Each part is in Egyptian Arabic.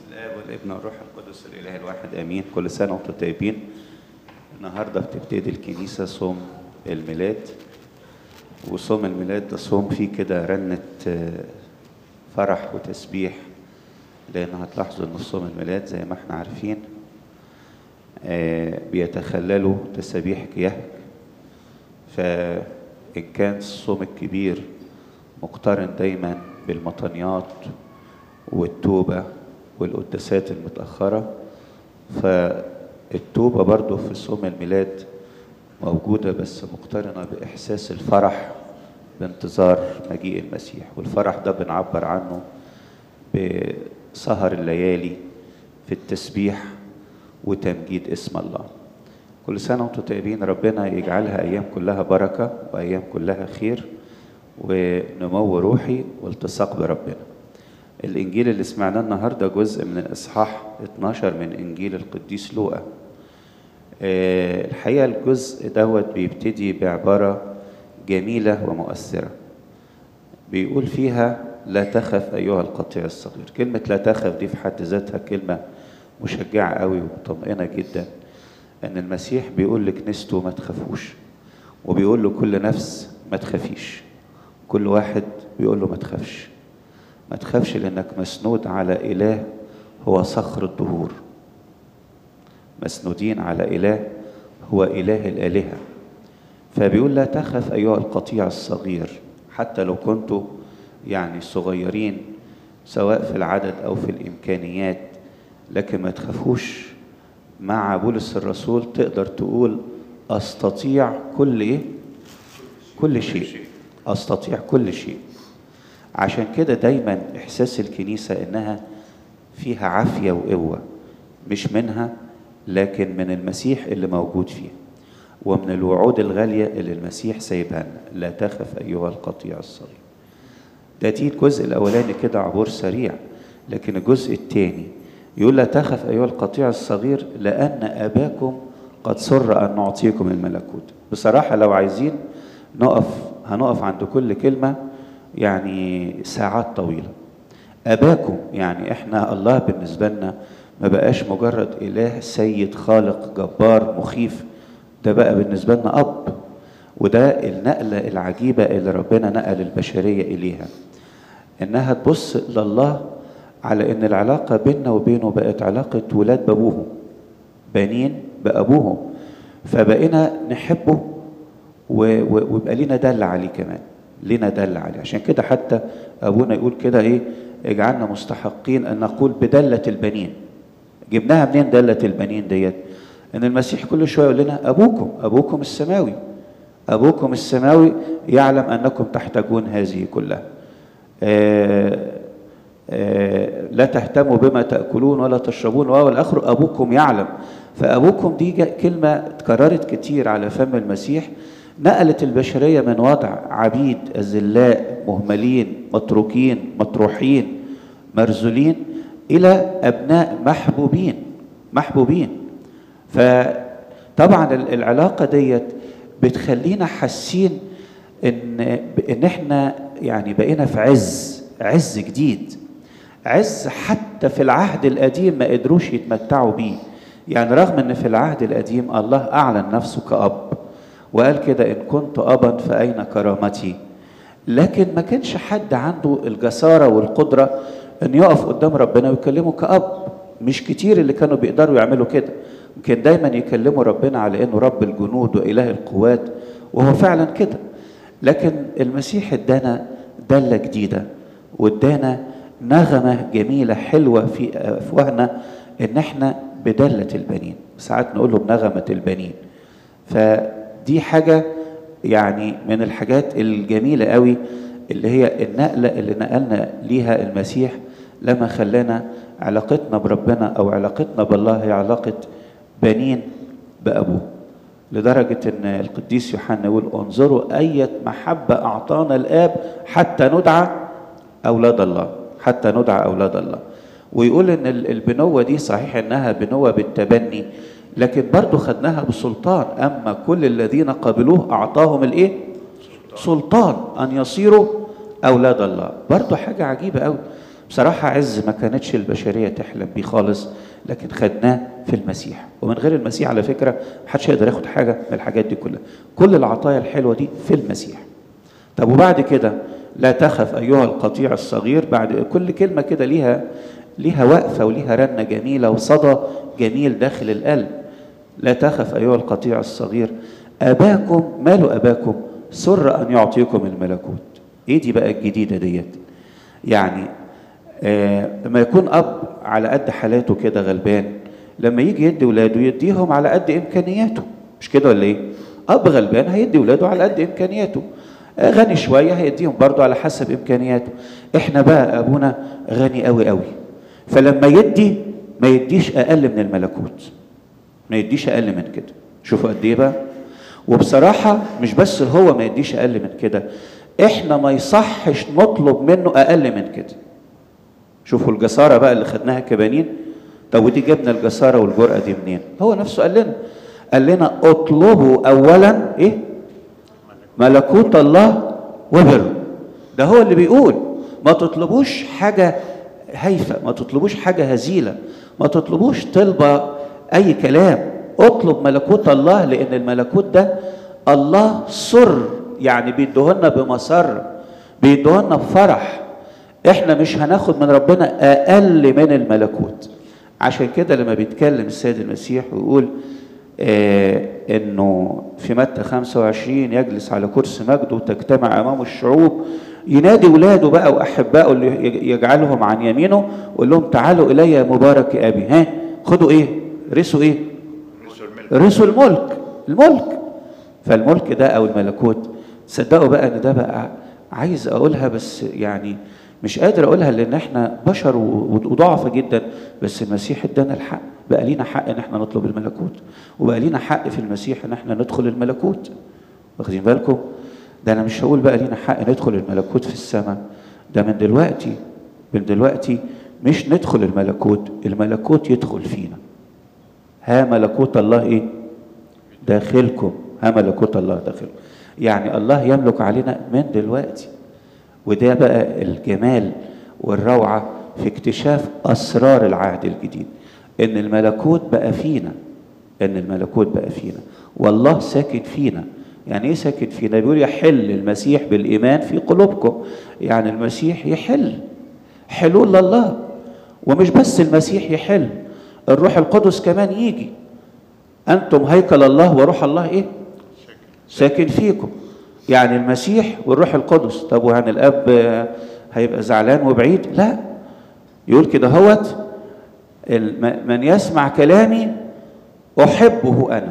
الاب والابن والروح القدس الاله الواحد امين كل سنه وانتم طيبين النهارده بتبتدي الكنيسه صوم الميلاد وصوم الميلاد ده صوم فيه كده رنه آه، فرح وتسبيح لان هتلاحظوا ان صوم الميلاد زي ما احنا عارفين آه، بيتخللوا تسابيح كيهك فإن كان الصوم الكبير مقترن دايما بالمطنيات والتوبة والقداسات المتأخرة فالتوبة برضو في صوم الميلاد موجودة بس مقترنة بإحساس الفرح بانتظار مجيء المسيح والفرح ده بنعبر عنه بسهر الليالي في التسبيح وتمجيد اسم الله كل سنة وانتم طيبين ربنا يجعلها أيام كلها بركة وأيام كلها خير ونمو روحي والتصاق بربنا الإنجيل اللي سمعناه النهاردة جزء من الإصحاح 12 من إنجيل القديس لوقا آه، الحقيقة الجزء دوت بيبتدي بعبارة جميلة ومؤثرة بيقول فيها لا تخف أيها القطيع الصغير كلمة لا تخف دي في حد ذاتها كلمة مشجعة قوي ومطمئنة جدا أن المسيح بيقول لكنيسته ما تخافوش وبيقول لكل نفس ما تخافيش كل واحد بيقول له ما تخافش ما تخافش لأنك مسنود على إله هو صخر الدهور مسنودين على إله هو إله الآلهة فبيقول لا تخف أيها القطيع الصغير حتى لو كنتوا يعني صغيرين سواء في العدد أو في الإمكانيات لكن ما تخافوش مع بولس الرسول تقدر تقول أستطيع كل إيه؟ كل شيء أستطيع كل شيء عشان كده دايما إحساس الكنيسة إنها فيها عافية وقوة مش منها لكن من المسيح اللي موجود فيها ومن الوعود الغالية اللي المسيح سايبها لنا لا تخف أيها القطيع الصغير ده دي الجزء الأولاني كده عبور سريع لكن الجزء الثاني يقول لا تخف أيها القطيع الصغير لأن أباكم قد سر أن نعطيكم الملكوت بصراحة لو عايزين نقف هنقف عند كل كلمة يعني ساعات طويلة أباكم يعني إحنا الله بالنسبة لنا ما بقاش مجرد إله سيد خالق جبار مخيف ده بقى بالنسبة لنا أب وده النقلة العجيبة اللي ربنا نقل البشرية إليها إنها تبص لله على إن العلاقة بيننا وبينه بقت علاقة ولاد بأبوهم بنين بأبوهم فبقينا نحبه و- و- ويبقى لينا دل عليه كمان لينا دل عليه عشان كده حتى أبونا يقول كده إيه اجعلنا مستحقين أن نقول بدلة البنين جبناها منين دلة البنين ديت ان المسيح كل شويه يقول لنا ابوكم ابوكم السماوي ابوكم السماوي يعلم انكم تحتاجون هذه كلها آه آه لا تهتموا بما تاكلون ولا تشربون وهو الاخر ابوكم يعلم فابوكم دي جا- كلمه اتكررت كتير على فم المسيح نقلت البشريه من وضع عبيد اذلاء مهملين متروكين مطروحين مرذولين الى ابناء محبوبين محبوبين فطبعا ال- العلاقه ديت بتخلينا حاسين ان ان احنا يعني بقينا في عز عز جديد عز حتى في العهد القديم ما قدروش يتمتعوا بيه يعني رغم ان في العهد القديم الله اعلن نفسه كأب وقال كده ان كنت ابا فاين كرامتي لكن ما كانش حد عنده الجساره والقدره ان يقف قدام ربنا ويكلمه كأب مش كتير اللي كانوا بيقدروا يعملوا كده يمكن دايما يكلموا ربنا على انه رب الجنود واله القوات وهو فعلا كده لكن المسيح ادانا دله جديده وادانا نغمه جميله حلوه في افواهنا ان احنا بدله البنين ساعات نقول له بنغمه البنين فدي حاجه يعني من الحاجات الجميله قوي اللي هي النقله اللي نقلنا ليها المسيح لما خلانا علاقتنا بربنا او علاقتنا بالله هي علاقه بنين بابوه لدرجه ان القديس يوحنا يقول انظروا اية محبه اعطانا الاب حتى ندعى اولاد الله حتى ندعى اولاد الله ويقول ان ال- البنوه دي صحيح انها بنوه بالتبني لكن برضو خدناها بسلطان اما كل الذين قبلوه اعطاهم الايه سلطان ان يصيروا اولاد الله برضو حاجه عجيبه قوي بصراحة عز ما كانتش البشرية تحلم بيه خالص لكن خدناه في المسيح ومن غير المسيح على فكرة محدش يقدر ياخد حاجة من الحاجات دي كلها كل العطايا الحلوة دي في المسيح طب وبعد كده لا تخف أيها القطيع الصغير بعد كل كلمة كده ليها ليها وقفة وليها رنة جميلة وصدى جميل داخل القلب لا تخف أيها القطيع الصغير أباكم ماله أباكم سر أن يعطيكم الملكوت إيه دي بقى الجديدة ديت يعني آه لما يكون أب على قد حالاته كده غلبان لما يجي يدي ولاده يديهم على قد إمكانياته مش كده ولا إيه؟ أب غلبان هيدي ولاده على قد إمكانياته آه غني شوية هيديهم برضه على حسب إمكانياته إحنا بقى أبونا غني قوي قوي فلما يدي ما يديش أقل من الملكوت ما يديش أقل من كده شوفوا قد إيه بقى وبصراحة مش بس هو ما يديش أقل من كده إحنا ما يصحش نطلب منه أقل من كده شوفوا الجسارة بقى اللي خدناها كبنين طب ودي جبنا الجسارة والجرأة دي منين هو نفسه قال لنا قال لنا اطلبوا أولا إيه ملكوت الله وبره ده هو اللي بيقول ما تطلبوش حاجة هايفة ما تطلبوش حاجة هزيلة ما تطلبوش طلبة أي كلام اطلب ملكوت الله لأن الملكوت ده الله سر يعني بيدهولنا بمسر بيدهولنا بفرح احنا مش هناخد من ربنا أقل من الملكوت عشان كده لما بيتكلم السيد المسيح ويقول آه انه في متى 25 يجلس على كرسي مجده وتجتمع امامه الشعوب ينادي ولاده بقى واحبائه اللي يجعلهم عن يمينه ويقول لهم تعالوا الي يا مبارك ابي ها خدوا ايه رثوا ايه رثوا الملك الملك فالملك ده او الملكوت تصدقوا بقى ان ده بقى عايز اقولها بس يعني مش قادر اقولها لان احنا بشر وضعفة جدا بس المسيح ادانا الحق بقى لينا حق ان احنا نطلب الملكوت وبقى لينا حق في المسيح ان احنا ندخل الملكوت واخدين بالكم ده انا مش هقول بقى لينا حق ندخل الملكوت في السماء ده من دلوقتي من دلوقتي مش ندخل الملكوت الملكوت يدخل فينا ها ملكوت الله ايه داخلكم ها ملكوت الله داخلكم يعني الله يملك علينا من دلوقتي وده بقى الجمال والروعة في اكتشاف أسرار العهد الجديد إن الملكوت بقى فينا إن الملكوت بقى فينا والله ساكن فينا يعني إيه ساكن فينا؟ بيقول يحل المسيح بالإيمان في قلوبكم يعني المسيح يحل حلول الله ومش بس المسيح يحل الروح القدس كمان يجي أنتم هيكل الله وروح الله إيه؟ ساكن فيكم يعني المسيح والروح القدس طب وعن الاب هيبقى زعلان وبعيد لا يقول كده هوت من يسمع كلامي احبه انا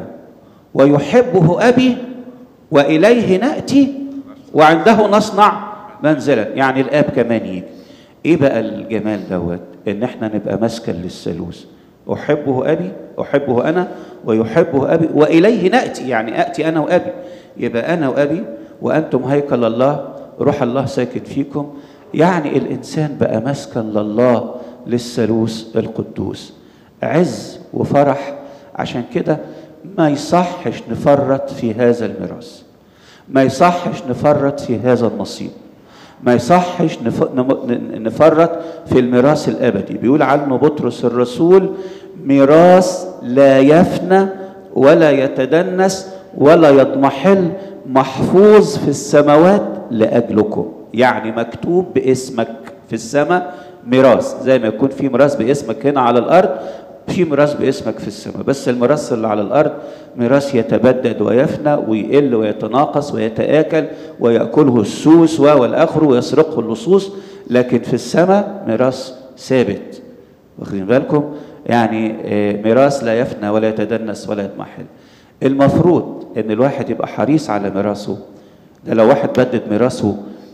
ويحبه ابي واليه ناتي وعنده نصنع منزلا يعني الاب كمان يجي ايه بقى الجمال دوت ان احنا نبقى مسكن للثالوث احبه ابي احبه انا ويحبه ابي واليه ناتي يعني اتي انا وابي يبقى انا وابي وأنتم هيكل الله روح الله ساكن فيكم يعني الإنسان بقى مسكن لله للثالوث القدوس عز وفرح عشان كده ما يصحش نفرط في هذا الميراث ما يصحش نفرط في هذا النصيب ما يصحش نفرط في الميراث الابدي بيقول عنه بطرس الرسول ميراث لا يفنى ولا يتدنس ولا يضمحل محفوظ في السماوات لاجلكم يعني مكتوب باسمك في السماء ميراث زي ما يكون في ميراث باسمك هنا على الارض في ميراث باسمك في السماء بس الميراث اللي على الارض ميراث يتبدد ويفنى ويقل ويتناقص ويتآكل ويأكله السوس والآخر ويسرقه اللصوص لكن في السماء ميراث ثابت واخدين بالكم يعني ميراث لا يفنى ولا يتدنس ولا يضمحل المفروض ان الواحد يبقى حريص على ميراثه ده لو واحد بدد ميراثه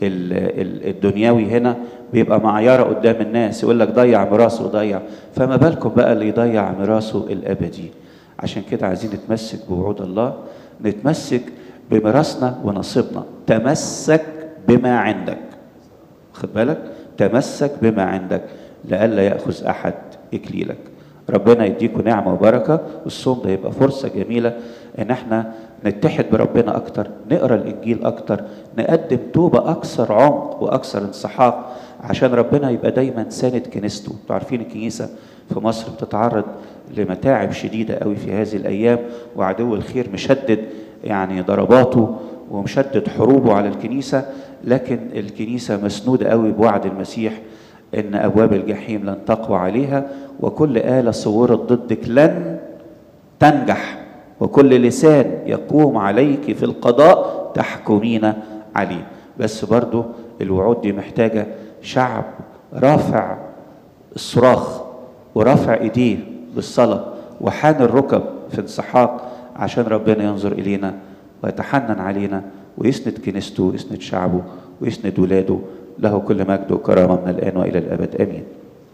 الدنيوي هنا بيبقى معيارة قدام الناس يقول لك ضيع ميراثه ضيع فما بالكم بقى اللي يضيع ميراثه الابدي عشان كده عايزين نتمسك بوعود الله نتمسك بميراثنا ونصيبنا تمسك بما عندك خد بالك تمسك بما عندك لئلا ياخذ احد اكليلك ربنا يديكم نعمه وبركه والصوم ده يبقى فرصه جميله ان احنا نتحد بربنا أكتر نقرأ الإنجيل أكتر نقدم توبة أكثر عمق وأكثر انسحاق عشان ربنا يبقى دايما ساند كنيسته انتوا عارفين الكنيسة في مصر بتتعرض لمتاعب شديدة قوي في هذه الأيام وعدو الخير مشدد يعني ضرباته ومشدد حروبه على الكنيسة لكن الكنيسة مسنودة قوي بوعد المسيح إن أبواب الجحيم لن تقوى عليها وكل آلة صورت ضدك لن تنجح وكل لسان يقوم عليك في القضاء تحكمين عليه بس برضو الوعود دي محتاجة شعب رافع الصراخ ورافع ايديه بالصلاة وحان الركب في انسحاق عشان ربنا ينظر إلينا ويتحنن علينا ويسند كنيسته ويسند شعبه ويسند ولاده له كل مجد وكرامة من الآن وإلى الأبد آمين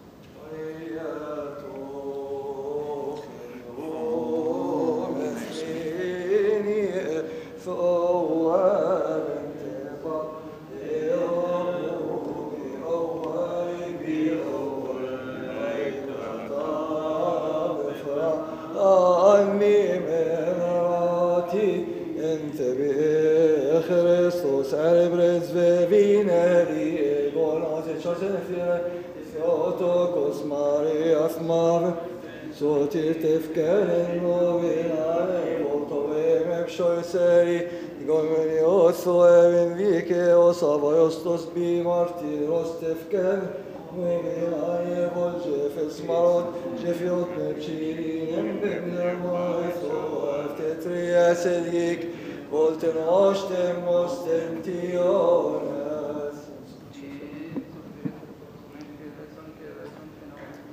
Christus erbres vevineri egonas et chasefie Theotokos Marias mave Sotir tefkeren novinare Voltove mepshoiseri Igomenios oevin vike Osavaiostos bi martiros tefkeren Novinare vol jefes marot Jefiot mepchirinem bebnermais Oefte triasedik Volten ostem ostem tione